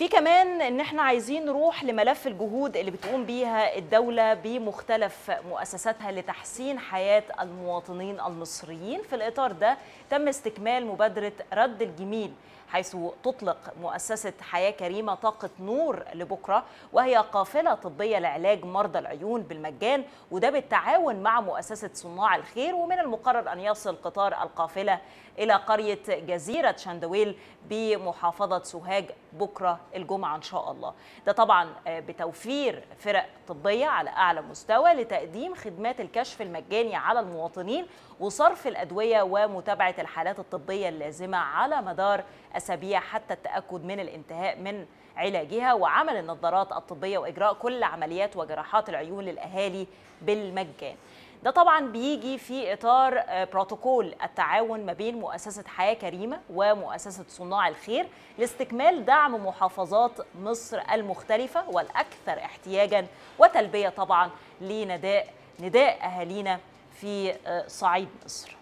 في كمان ان احنا عايزين نروح لملف الجهود اللي بتقوم بيها الدولة بمختلف مؤسساتها لتحسين حياة المواطنين المصريين في الإطار ده تم استكمال مبادرة رد الجميل حيث تطلق مؤسسة حياة كريمة طاقة نور لبكرة وهي قافلة طبية لعلاج مرضى العيون بالمجان وده بالتعاون مع مؤسسة صناع الخير ومن المقرر أن يصل قطار القافلة إلى قرية جزيرة شندويل بمحافظة سوهاج بكرة الجمعة إن شاء الله ده طبعا بتوفير فرق طبية على أعلى مستوى لتقديم خدمات الكشف المجاني على المواطنين وصرف الأدوية ومتابعة الحالات الطبية اللازمة على مدار أسابيع حتى التأكد من الانتهاء من علاجها وعمل النظارات الطبية وإجراء كل عمليات وجراحات العيون للأهالي بالمجان ده طبعا بيجي في اطار بروتوكول التعاون ما بين مؤسسه حياه كريمه ومؤسسه صناع الخير لاستكمال دعم محافظات مصر المختلفه والاكثر احتياجا وتلبيه طبعا لنداء نداء اهالينا في صعيد مصر